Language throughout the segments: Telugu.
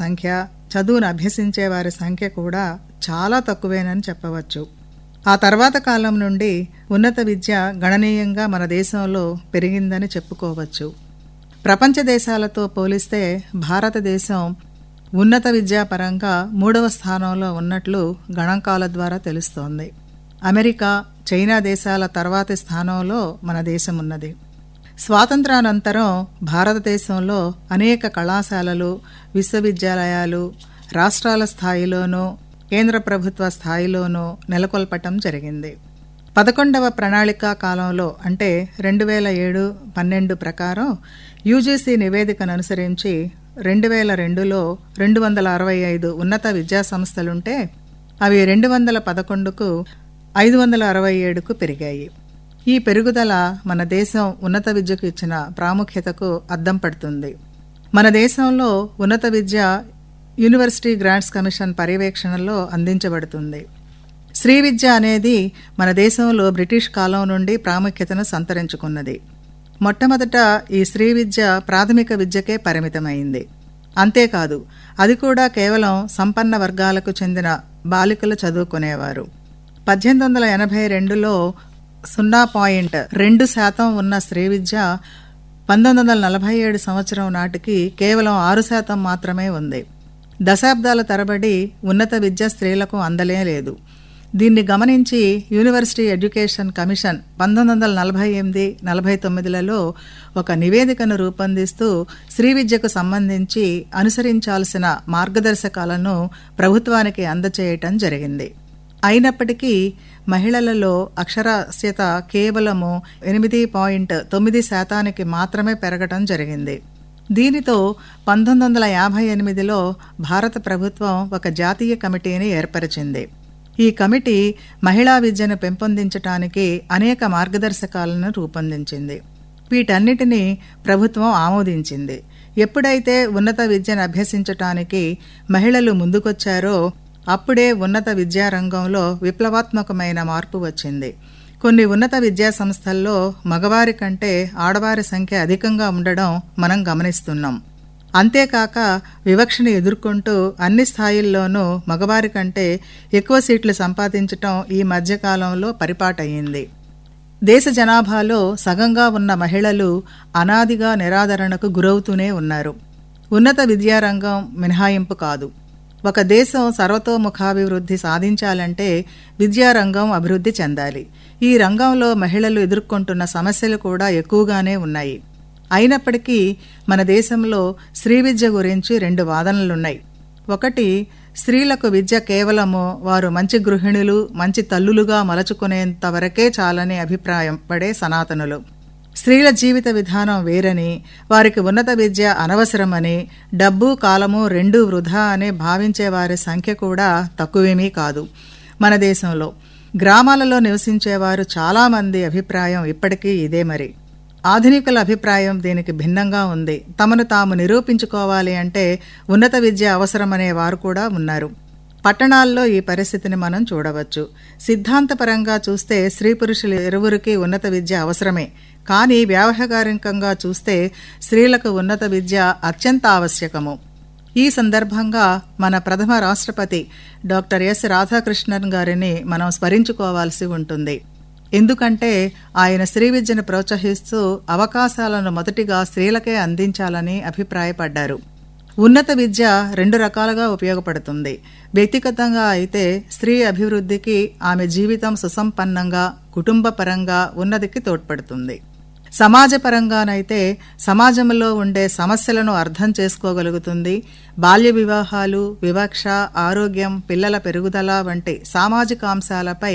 సంఖ్య చదువును అభ్యసించే వారి సంఖ్య కూడా చాలా తక్కువేనని చెప్పవచ్చు ఆ తర్వాత కాలం నుండి ఉన్నత విద్య గణనీయంగా మన దేశంలో పెరిగిందని చెప్పుకోవచ్చు ప్రపంచ దేశాలతో పోలిస్తే భారతదేశం ఉన్నత విద్యా పరంగా మూడవ స్థానంలో ఉన్నట్లు గణాంకాల ద్వారా తెలుస్తోంది అమెరికా చైనా దేశాల తర్వాతి స్థానంలో మన దేశం ఉన్నది స్వాతంత్రానంతరం భారతదేశంలో అనేక కళాశాలలు విశ్వవిద్యాలయాలు రాష్ట్రాల స్థాయిలోనూ కేంద్ర ప్రభుత్వ స్థాయిలోనూ నెలకొల్పటం జరిగింది పదకొండవ ప్రణాళికా కాలంలో అంటే రెండు వేల ఏడు పన్నెండు ప్రకారం యూజీసీ నివేదికను అనుసరించి రెండు వేల రెండులో రెండు వందల అరవై ఐదు ఉన్నత విద్యా సంస్థలుంటే అవి రెండు వందల పదకొండుకు ఐదు వందల అరవై ఏడుకు పెరిగాయి ఈ పెరుగుదల మన దేశం ఉన్నత విద్యకు ఇచ్చిన ప్రాముఖ్యతకు అద్దం పడుతుంది మన దేశంలో ఉన్నత విద్య యూనివర్సిటీ గ్రాంట్స్ కమిషన్ పర్యవేక్షణలో అందించబడుతుంది శ్రీ విద్య అనేది మన దేశంలో బ్రిటిష్ కాలం నుండి ప్రాముఖ్యతను సంతరించుకున్నది మొట్టమొదట ఈ శ్రీ విద్య ప్రాథమిక విద్యకే పరిమితమైంది అంతేకాదు అది కూడా కేవలం సంపన్న వర్గాలకు చెందిన బాలికలు చదువుకునేవారు పద్దెనిమిది వందల ఎనభై రెండులో సున్నా పాయింట్ రెండు శాతం ఉన్న స్త్రీ విద్య పంతొమ్మిది వందల నలభై ఏడు సంవత్సరం నాటికి కేవలం ఆరు శాతం మాత్రమే ఉంది దశాబ్దాల తరబడి ఉన్నత విద్య స్త్రీలకు అందలే లేదు దీన్ని గమనించి యూనివర్సిటీ ఎడ్యుకేషన్ కమిషన్ పంతొమ్మిది వందల నలభై ఎనిమిది నలభై తొమ్మిదిలలో ఒక నివేదికను రూపొందిస్తూ శ్రీ విద్యకు సంబంధించి అనుసరించాల్సిన మార్గదర్శకాలను ప్రభుత్వానికి అందచేయటం జరిగింది అయినప్పటికీ మహిళలలో అక్షరాస్యత కేవలము ఎనిమిది పాయింట్ తొమ్మిది శాతానికి మాత్రమే పెరగటం జరిగింది దీనితో పంతొమ్మిది వందల యాభై ఎనిమిదిలో భారత ప్రభుత్వం ఒక జాతీయ కమిటీని ఏర్పరిచింది ఈ కమిటీ మహిళా విద్యను పెంపొందించటానికి అనేక మార్గదర్శకాలను రూపొందించింది వీటన్నిటినీ ప్రభుత్వం ఆమోదించింది ఎప్పుడైతే ఉన్నత విద్యను అభ్యసించటానికి మహిళలు ముందుకొచ్చారో అప్పుడే ఉన్నత విద్యారంగంలో విప్లవాత్మకమైన మార్పు వచ్చింది కొన్ని ఉన్నత విద్యా సంస్థల్లో మగవారి కంటే ఆడవారి సంఖ్య అధికంగా ఉండడం మనం గమనిస్తున్నాం అంతేకాక వివక్షను ఎదుర్కొంటూ అన్ని స్థాయిల్లోనూ మగవారి కంటే ఎక్కువ సీట్లు సంపాదించటం ఈ మధ్యకాలంలో పరిపాటయ్యింది దేశ జనాభాలో సగంగా ఉన్న మహిళలు అనాదిగా నిరాదరణకు గురవుతూనే ఉన్నారు ఉన్నత విద్యారంగం మినహాయింపు కాదు ఒక దేశం సర్వతోముఖాభివృద్ధి సాధించాలంటే విద్యారంగం అభివృద్ధి చెందాలి ఈ రంగంలో మహిళలు ఎదుర్కొంటున్న సమస్యలు కూడా ఎక్కువగానే ఉన్నాయి అయినప్పటికీ మన దేశంలో స్త్రీ విద్య గురించి రెండు వాదనలున్నాయి ఒకటి స్త్రీలకు విద్య కేవలము వారు మంచి గృహిణులు మంచి తల్లులుగా మలచుకునేంత వరకే చాలని అభిప్రాయం పడే సనాతనులు స్త్రీల జీవిత విధానం వేరని వారికి ఉన్నత విద్య అనవసరమని డబ్బు కాలము రెండూ వృధా అని భావించే వారి సంఖ్య కూడా తక్కువేమీ కాదు మన దేశంలో గ్రామాలలో నివసించేవారు చాలామంది అభిప్రాయం ఇప్పటికీ ఇదే మరి ఆధునికుల అభిప్రాయం దీనికి భిన్నంగా ఉంది తమను తాము నిరూపించుకోవాలి అంటే ఉన్నత విద్య అవసరమనే వారు కూడా ఉన్నారు పట్టణాల్లో ఈ పరిస్థితిని మనం చూడవచ్చు సిద్ధాంతపరంగా చూస్తే స్త్రీ పురుషులు ఇరువురికి ఉన్నత విద్య అవసరమే కానీ వ్యావహారికంగా చూస్తే స్త్రీలకు ఉన్నత విద్య అత్యంత ఆవశ్యకము ఈ సందర్భంగా మన ప్రథమ రాష్ట్రపతి డాక్టర్ ఎస్ రాధాకృష్ణన్ గారిని మనం స్మరించుకోవాల్సి ఉంటుంది ఎందుకంటే ఆయన స్త్రీ విద్యను ప్రోత్సహిస్తూ అవకాశాలను మొదటిగా స్త్రీలకే అందించాలని అభిప్రాయపడ్డారు ఉన్నత విద్య రెండు రకాలుగా ఉపయోగపడుతుంది వ్యక్తిగతంగా అయితే స్త్రీ అభివృద్ధికి ఆమె జీవితం సుసంపన్నంగా కుటుంబపరంగా ఉన్నతికి తోడ్పడుతుంది సమాజపరంగానైతే సమాజంలో ఉండే సమస్యలను అర్థం చేసుకోగలుగుతుంది బాల్య వివాహాలు వివక్ష ఆరోగ్యం పిల్లల పెరుగుదల వంటి సామాజిక అంశాలపై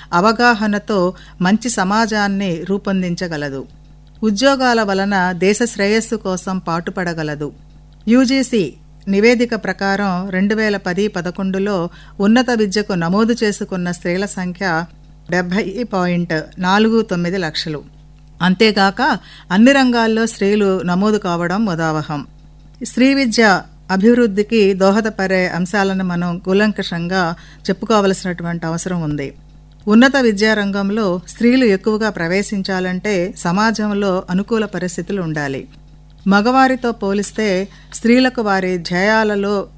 అవగాహనతో మంచి సమాజాన్ని రూపొందించగలదు ఉద్యోగాల వలన దేశ శ్రేయస్సు కోసం పాటుపడగలదు యూజీసీ నివేదిక ప్రకారం రెండు వేల పది పదకొండులో ఉన్నత విద్యకు నమోదు చేసుకున్న స్త్రీల సంఖ్య డెబ్బై పాయింట్ నాలుగు తొమ్మిది లక్షలు అంతేగాక అన్ని రంగాల్లో స్త్రీలు నమోదు కావడం ముదావహం స్త్రీ విద్య అభివృద్ధికి దోహదపడే అంశాలను మనం కూలంకషంగా చెప్పుకోవలసినటువంటి అవసరం ఉంది ఉన్నత విద్యారంగంలో స్త్రీలు ఎక్కువగా ప్రవేశించాలంటే సమాజంలో అనుకూల పరిస్థితులు ఉండాలి మగవారితో పోలిస్తే స్త్రీలకు వారి ధ్యేయాలలో